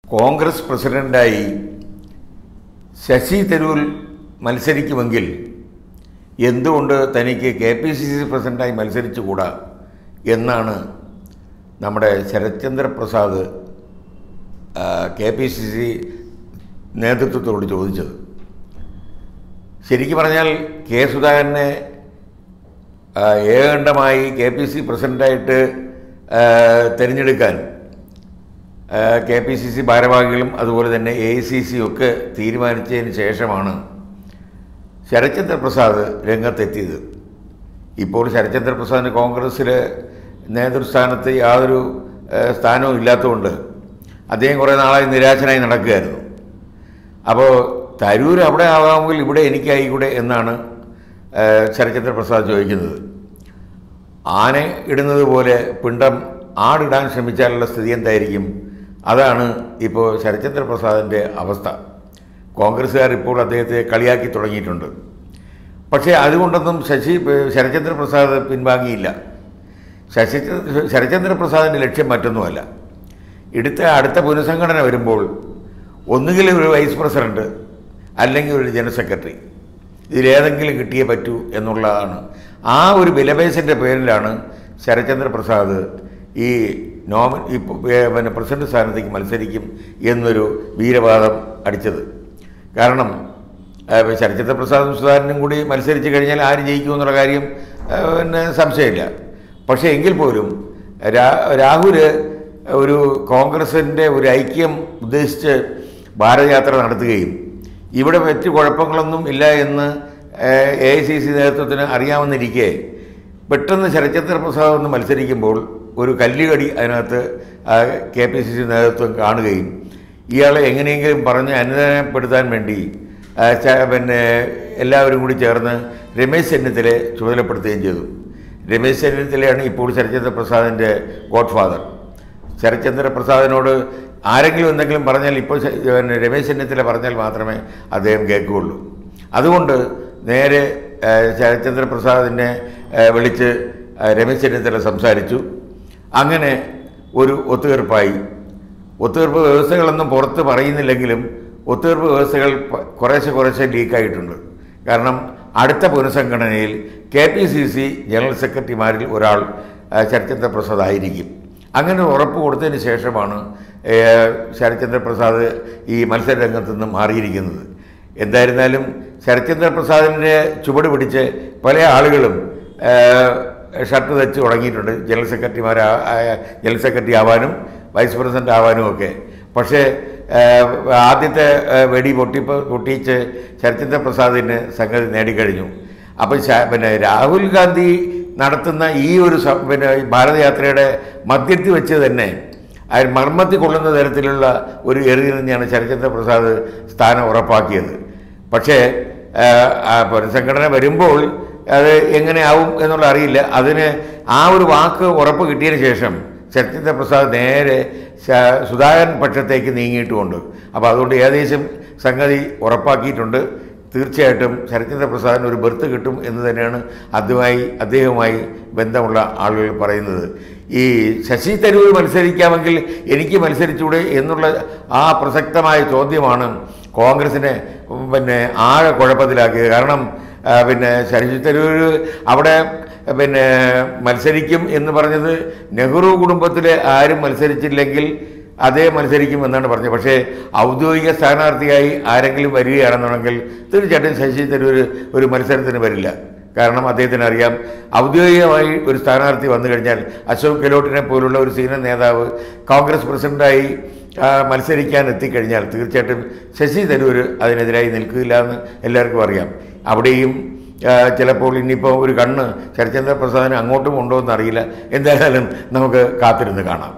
കോൺഗ്രസ് പ്രസിഡൻ്റായി ശശി തരൂർ മത്സരിക്കുമെങ്കിൽ എന്തുകൊണ്ട് തനിക്ക് കെ പി സി സി പ്രസിഡൻ്റായി മത്സരിച്ചുകൂടാ എന്നാണ് നമ്മുടെ Sarathchandra Prasad K P C C നേതൃത്വത്തോട് ചോദിച്ചത് ശരിക്കും പറഞ്ഞാൽ കെ സുധാകരനെ ആ, ഏകണ്ഠമായി കെ പി സി പ്രസിഡൻ്റായിട്ട് ആ, തിരഞ്ഞെടുക്കാൻ കെ പി സി സി ഭാരവാഹികളും അതുപോലെ തന്നെ എ ഐ സി സി ഒക്കെ തീരുമാനിച്ചതിന് ശേഷമാണ് ശരത്ചന്ദ്ര പ്രസാദ് രംഗത്തെത്തിയത് ഇപ്പോൾ ശരത്ചന്ദ്ര പ്രസാദിന് കോൺഗ്രസ്സിൽ നേതൃസ്ഥാനത്ത് യാതൊരു ഏഹ്, സ്ഥാനവും ഇല്ലാത്തതുകൊണ്ട് അദ്ദേഹം കുറേ നാളായി നിരാശനായി നടക്കുകയായിരുന്നു അപ്പോൾ തരൂർ അവിടെ ആവാമെങ്കിൽ ഇവിടെ എനിക്കായിക്കൂടെ എന്നാണ് ഏഹ്, ശരത്ചന്ദ്ര പ്രസാദ് ചോദിക്കുന്നത് ആന ഇടുന്നത് പോലെ പിണ്ടം ആടിടാൻ ശ്രമിച്ചാലുള്ള സ്ഥിതി എന്തായിരിക്കും അതാണ് ഇപ്പോൾ ശരത്ചന്ദ്ര പ്രസാദിൻ്റെ അവസ്ഥ കോൺഗ്രസ്സുകാർ ഇപ്പോൾ അദ്ദേഹത്തെ കളിയാക്കി തുടങ്ങിയിട്ടുണ്ട് പക്ഷേ അതുകൊണ്ടൊന്നും ശശി ശരത്ചന്ദ്ര പ്രസാദ് പിൻവാങ്ങിയില്ല ശശി ശരത്ചന്ദ്ര പ്രസാദിൻ്റെ ലക്ഷ്യം മറ്റൊന്നുമല്ല ഇടുത്ത അടുത്ത പുനഃസംഘടന വരുമ്പോൾ ഒന്നുകിൽ ഒരു വൈസ് പ്രസിഡന്റ് അല്ലെങ്കിൽ ഒരു ജനറൽ സെക്രട്ടറി ഇതിലേതെങ്കിലും കിട്ടിയേ പറ്റൂ എന്നുള്ളതാണ് ആ ഒരു വിലപേശിൻ്റെ പേരിലാണ് ശരത്ചന്ദ്ര പ്രസാദ് ഈ നോമ ഈ പ- ഏ- പിന്നെ പ്രസിഡന്റ് സ്ഥാനത്തേക്ക് മത്സരിക്കും എന്നൊരു വീരവാദം അടിച്ചത് കാരണം ആ, ശരത്ചന്ദ്ര പ്രസാദും സുധാകരനും കൂടി മത്സരിച്ച് കഴിഞ്ഞാൽ ആര് ജയിക്കും എന്നുള്ള കാര്യം ആ, പിന്നെ സംശയമില്ല പക്ഷേ എങ്കിൽ പോലും രാ രാഹുൽ ഒരു കോൺഗ്രസിൻ്റെ ഒരു ഐക്യം ഉദ്ദേശിച്ച് ഭാരതയാത്ര നടത്തുകയും ഇവിടെ മറ്റ് കുഴപ്പങ്ങളൊന്നും ഇല്ല എന്ന് എ ഐ സി സി നേതൃത്വത്തിന് അറിയാമെന്നിരിക്കെ പെട്ടെന്ന് ശരത്ചന്ദ്ര പ്രസാദ് ഒന്ന് മത്സരിക്കുമ്പോൾ ഒരു കല്ലുകടി അതിനകത്ത് കെ പി സി സി നേതൃത്വം കാണുകയും ഇയാളെ എങ്ങനെയെങ്കിലും പറഞ്ഞ് അനുദാനപ്പെടുത്താൻ വേണ്ടി ആ, ച- പിന്നെ എല്ലാവരും കൂടി ചേർന്ന് രമേശ് ചെന്നിത്തലയെ ചുമതലപ്പെടുത്തുകയും ചെയ്തു രമേശ് ചെന്നിത്തലയാണ് ഇപ്പോൾ ശരത്ചന്ദ്ര പ്രസാദിൻ്റെ ഗോഡ് ഫാദർ ശരത്ചന്ദ്ര പ്രസാദിനോട് ആരെങ്കിലും എന്തെങ്കിലും പറഞ്ഞാൽ ഇപ്പോൾ ശ- പിന്നെ രമേശ് ചെന്നിത്തല പറഞ്ഞാൽ മാത്രമേ അദ്ദേഹം കേൾക്കുകയുള്ളൂ അതുകൊണ്ട് നേരെ ആ, ശരത്ചന്ദ്ര പ്രസാദിനെ ആ, വിളിച്ച് ആ, രമേശ് ചെന്നിത്തല സംസാരിച്ചു അങ്ങനെ ഒരു ഒത്തുതീർപ്പായി ഒത്തുതീർപ്പ് വ്യവസ്ഥകളൊന്നും പുറത്ത് പറയുന്നില്ലെങ്കിലും ഒത്തുതീർപ്പ് വ്യവസ്ഥകൾ പ- കുറേശ്ശെ കുറേശ്ശെ ലീക്കായിട്ടുണ്ട് കാരണം അടുത്ത പുനഃസംഘടനയിൽ K P C C general സെക്രട്ടറിമാരിൽ ഒരാൾ ആ, ശരത്ചന്ദ്ര പ്രസാദ് ആയിരിക്കും അങ്ങനെ ഉറപ്പ് കൊടുത്തതിന് ശേഷമാണ് ഏ, ശരത്ചന്ദ്ര പ്രസാദ് ഈ മത്സര രംഗത്ത് നിന്ന് മാറിയിരിക്കുന്നത് എന്തായിരുന്നാലും ശരത്ചന്ദ്ര പ്രസാദിൻ്റെ ചുവട് പിടിച്ച് പല ആളുകളും ഏ, ഷർട്ട് വെച്ച് തുടങ്ങിയിട്ടുണ്ട് ജനറൽ സെക്രട്ടറിമാർ ജനറൽ സെക്രട്ടറി ആവാനും വൈസ് പ്രസിഡന്റ് ആവാനും ഒക്കെ പക്ഷേ ആ, ആദ്യത്തെ ആ, വെടി പൊട്ടിപ്പ് പൊട്ടിച്ച് ശരത്ചന്ദ്ര പ്രസാദിന് സംഗതി നേടിക്കഴിഞ്ഞു അപ്പം ശ- പിന്നെ രാഹുൽ ഗാന്ധി നടത്തുന്ന ഈ ഒരു സ- പിന്നെ ഈ ഭാരതയാത്രയുടെ മധ്യത്തിൽ വെച്ച് തന്നെ അതിൽ മർമ്മത്തിൽ കൊള്ളുന്ന തരത്തിലുള്ള ഒരു എറിയിൽ തന്നെയാണ് ശരത്ചന്ദ്ര പ്രസാദ് സ്ഥാനം ഉറപ്പാക്കിയത് പക്ഷേ ആ, ആ പുനഃസംഘടന വരുമ്പോൾ അത് എങ്ങനെയാവും എന്നുള്ള അറിയില്ല അതിന് ആ ഒരു വാക്ക് ഉറപ്പ് കിട്ടിയതിന് ശേഷം ശരത്ചന്ദ്ര പ്രസാദ് നേരെ ശ- സുധാകരൻ പക്ഷത്തേക്ക് നീങ്ങിയിട്ടുമുണ്ട് അപ്പോൾ അതുകൊണ്ട് ഏകദേശം സംഗതി ഉറപ്പാക്കിയിട്ടുണ്ട് തീർച്ചയായിട്ടും ശരത്ചന്ദ്ര പ്രസാദിന് ഒരു ബർത്ത് കിട്ടും എന്ന് തന്നെയാണ് അതുമായി അദ്ദേഹവുമായി ബന്ധമുള്ള ആളുകൾ പറയുന്നത് ഈ ശശി തരൂർ മത്സരിക്കാമെങ്കിൽ എനിക്ക് മത്സരിച്ചൂടെ എന്നുള്ള ആ പ്രസക്തമായ ചോദ്യമാണ് കോൺഗ്രസിനെ പിന്നെ ആകെ കുഴപ്പത്തിലാക്കിയത് കാരണം ആ, പിന്നെ ശശി തരൂർ അവിടെ പിന്നെ മത്സരിക്കും എന്ന് പറഞ്ഞത് നെഹ്റു കുടുംബത്തിലെ ആരും മത്സരിച്ചില്ലെങ്കിൽ അതേ മത്സരിക്കും എന്നാണ് പറഞ്ഞത് പക്ഷേ ഔദ്യോഗിക സ്ഥാനാർത്ഥിയായി ആരെങ്കിലും വരികയാണെന്നുണ്ടെങ്കിൽ തീർച്ചയായിട്ടും ശശി തരൂർ ഒരു മത്സരത്തിന് വരില്ല കാരണം അദ്ദേഹത്തിന് അറിയാം ഔദ്യോഗികമായി ഒരു സ്ഥാനാർത്ഥി വന്നു കഴിഞ്ഞാൽ അശോക് ഗെഹ്ലോട്ടിനെ പോലുള്ള ഒരു സീനിയർ നേതാവ് കോൺഗ്രസ് പ്രസിഡന്റായി ആ, മത്സരിക്കാൻ എത്തിക്കഴിഞ്ഞാൽ തീർച്ചയായിട്ടും ശശി തരൂർ അതിനെതിരായി നിൽക്കില്ല എന്ന് എല്ലാവർക്കും അറിയാം അവിടെയും ആ, ചിലപ്പോൾ ഇനിയിപ്പോൾ ഒരു കണ്ണ് ശരത്ചന്ദ്ര പ്രസാദിന് അങ്ങോട്ടും ഉണ്ടോ എന്നറിയില്ല എന്തായാലും നമുക്ക് കാത്തിരുന്ന് കാണാം